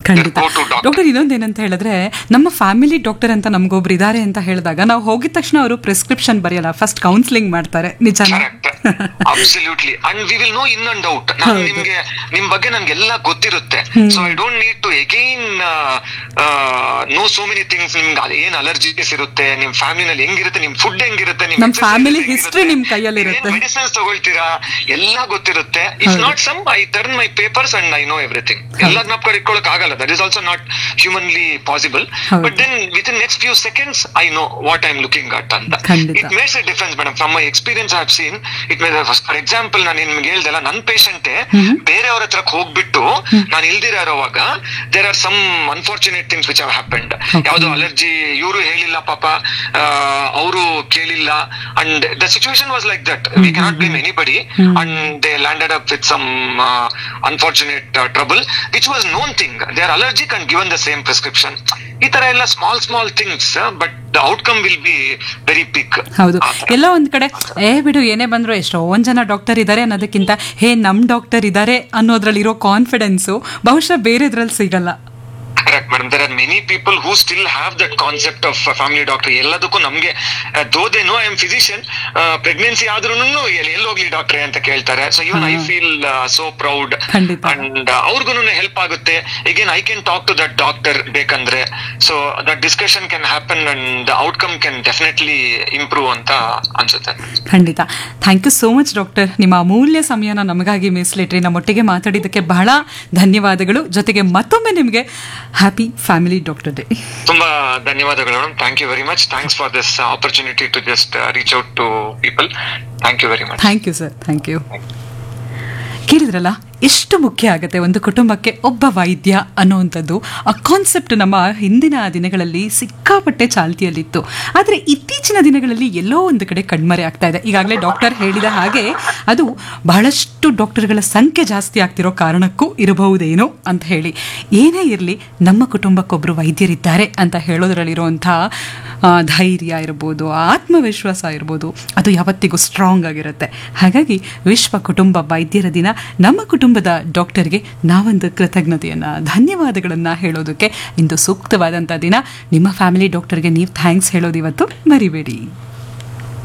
ಖಂಡಿತ Go to doctor. Doctor ಇನ್ನೊಂದೇನಂತ ಹೇಳಿದ್ರೆ ನಮ್ಮ ಫ್ಯಾಮಿಲಿ ಡಾಕ್ಟರ್ ಅಂತ ನಮ್ಗೊಬ್ರು ಇದಾರೆ ಅಂತ ಹೇಳಿದಾಗ ನಾವು ಹೋಗಿದ ತಕ್ಷಣ ಅವರು ಪ್ರಿಸ್ಕ್ರಿಪ್ಷನ್ ಬರೆಯಲ್ಲ ಫಸ್ಟ್ ಕೌನ್ಸಿಲಿಂಗ್ ಮಾಡ್ತಾರೆ ನಿಜಾನ correct absolutely and we will know in and out ನಾನು ನಿಮ್ಗೆ ನಿಮ್ ಬಗ್ಗೆ ನನ್ಗೆಲ್ಲ ಗೊತ್ತಿರುತ್ತೆ so I don't need to again know so many things ನಿಮ್ಗೆ ಅದ್ ಏನ್ ಅಲರ್ಜಿಸ್ ಇರುತ್ತೆ ನಿಮ್ ಫ್ಯಾಮಿಲಿನಲ್ಲಿ ಹೆಂಗಿರುತ್ತೆ ನಿಮ್ ಫುಡ್ ಹೆಂಗಿರುತ್ತೆ ನಮ್ family history ನಿಮ್ ಕೈಯಲ್ಲಿರುತ್ತೆ. ಮೆಡಿಸಿನ್ಸ್ ತಗೊಳ್ತೀರಾ ಎಲ್ಲ ಗೊತ್ತಿರುತ್ತೆ ಇಫ್ ಹೌದು. Not some I turn my papers and I know everything ಎಲ್ಲ ಜ್ಞಾಪಕ ಇಟ್ಕೊಳಕ್ ಆಗಲ್ಲ that is also not humanly possible ಹೌದು. But then with in next few seconds I know what I am looking at ಅಂತ ಖಂಡಿತ. It makes a difference madam from my experience I have seen it may for example ನಾನು ನಿಮ್ಗೆ ಹೇಳ್ದಲ್ಲ ನನ್ನ ಪೇಷಂಟೇ ಬೇರೆಯವ್ರ ಹತ್ರ ಹೋಗ್ಬಿಟ್ಟು ನಾನು ಇಲ್ದಿರ ಇರೋವಾಗ there are some unfortunate things which have happened ಯಾವ್ದೋ ಅಲರ್ಜಿ ಇವರು ಹೇಳಿಲ್ಲ ಪಾಪ ಅವರು ಕೇಳಿಲ್ಲ and the situation was like that we cannot blame anybody and they landed up with some unfortunate trouble which was known thing they are allergic and given the same prescription ಈ ತರ ಎಲ್ಲ small small things but the outcome will be very pick ಹೌದು ಎಲ್ಲೋ ಒಂದ್ ಕಡೆ ಏ ಬಿಡು ಏನೇ ಬಂದ್ರು ಎಷ್ಟೋ ಒಂದ್ ಜನ ಡಾಕ್ಟರ್ ಇದಾರೆ ಅನ್ನೋದಕ್ಕಿಂತ ಹೇ ನಮ್ ಡಾಕ್ಟರ್ ಇದಾರೆ ಅನ್ನೋದ್ರಲ್ಲಿ ಇರೋ ಕಾನ್ಫಿಡೆನ್ಸು ಬಹುಶಃ ಬೇರೆದ್ರಲ್ಲಿ ಸಿಗಲ್ಲ correct madam there are many people who still have that concept of family doctor ಎಲ್ಲದಕ್ಕೂ ನಮ್ಗೆ though they know I am physician pregnancy ಆದ್ರೂ ಎಲ್ಲಿ ಹೋಗ್ಲಿ ಡಾಕ್ಟ್ರೆ ಅಂತ ಕೇಳ್ತಾರೆ so even I feel so proud ಖಂಡಿತ. ಅಂಡ್ ಅವ್ರಿಗೂ ಹೆಲ್ಪ್ ಆಗುತ್ತೆ again I can talk to that doctor ಬೇಕಂದ್ರೆ so that discussion can happen and outcome can definitely improve ಅಂತ ಅನ್ಸುತ್ತೆ ಖಂಡಿತ thank you so much doctor ನಿಮ್ಮ ಅಮೂಲ್ಯ ಸಮಯನ ನಮಗಾಗಿ ಮೀಸಲಿಟ್ರಿ ನಮ್ಮೊಟ್ಟಿಗೆ ಮಾತಾಡಿದ್ದಕ್ಕೆ ಬಹಳ ಧನ್ಯವಾದಗಳು ಜೊತೆಗೆ ಮತ್ತೊಮ್ಮೆ ನಿಮಗೆ ಹ್ಯಾಪಿ ಫ್ಯಾಮಿಲಿ ಡಾಕ್ಟರ್ ಡೇ ತುಂಬಾ ಧನ್ಯವಾದಗಳು madam thank you very much thanks for this opportunity to just reach out to people thank you very much thank you sir thank you ಕೇಳಿದ್ರಲ್ಲ ಎಷ್ಟು ಮುಖ್ಯ ಆಗುತ್ತೆ ಒಂದು ಕುಟುಂಬಕ್ಕೆ ಒಬ್ಬ ವೈದ್ಯ ಅನ್ನುವಂಥದ್ದು ಆ ಕಾನ್ಸೆಪ್ಟ್ ನಮ್ಮ ಹಿಂದಿನ ದಿನಗಳಲ್ಲಿ ಸಿಕ್ಕಾಪಟ್ಟೆ ಚಾಲ್ತಿಯಲ್ಲಿತ್ತು ಆದರೆ ಇತ್ತೀಚಿನ ದಿನಗಳಲ್ಲಿ ಎಲ್ಲೋ ಒಂದು ಕಡೆ ಕಣ್ಮರೆ ಆಗ್ತಾ ಇದೆ ಈಗಾಗಲೇ ಡಾಕ್ಟರ್ ಹೇಳಿದ ಹಾಗೆ ಅದು ಬಹಳಷ್ಟು ಡಾಕ್ಟರ್ಗಳ ಸಂಖ್ಯೆ ಜಾಸ್ತಿ ಆಗ್ತಿರೋ ಕಾರಣಕ್ಕೂ ಇರಬಹುದೇನೋ ಅಂತ ಹೇಳಿ ಏನೇ ಇರಲಿ ನಮ್ಮ ಕುಟುಂಬಕ್ಕೊಬ್ಬರು ವೈದ್ಯರಿದ್ದಾರೆ ಅಂತ ಹೇಳೋದ್ರಲ್ಲಿರುವಂಥ ಆ, ಧೈರ್ಯ ಇರ್ಬೋದು ಆತ್ಮವಿಶ್ವಾಸ ಇರ್ಬೋದು ಅದು ಯಾವತ್ತಿಗೂ ಸ್ಟ್ರಾಂಗ್ ಆಗಿರುತ್ತೆ ಹಾಗಾಗಿ ವಿಶ್ವ ಕುಟುಂಬ ವೈದ್ಯರ ದಿನ ನಮ್ಮ ಕುಟುಂಬದ ಡಾಕ್ಟರ್ಗೆ ನಾವೊಂದು ಕೃತಜ್ಞತೆಯನ್ನು ಧನ್ಯವಾದಗಳನ್ನು ಹೇಳೋದಕ್ಕೆ ಇಂದು ಸೂಕ್ತವಾದಂಥ ದಿನ ನಿಮ್ಮ ಫ್ಯಾಮಿಲಿ ಡಾಕ್ಟರ್ಗೆ ನೀವು ಥ್ಯಾಂಕ್ಸ್ ಹೇಳೋದು ಇವತ್ತು ಮರಿಬೇಡಿ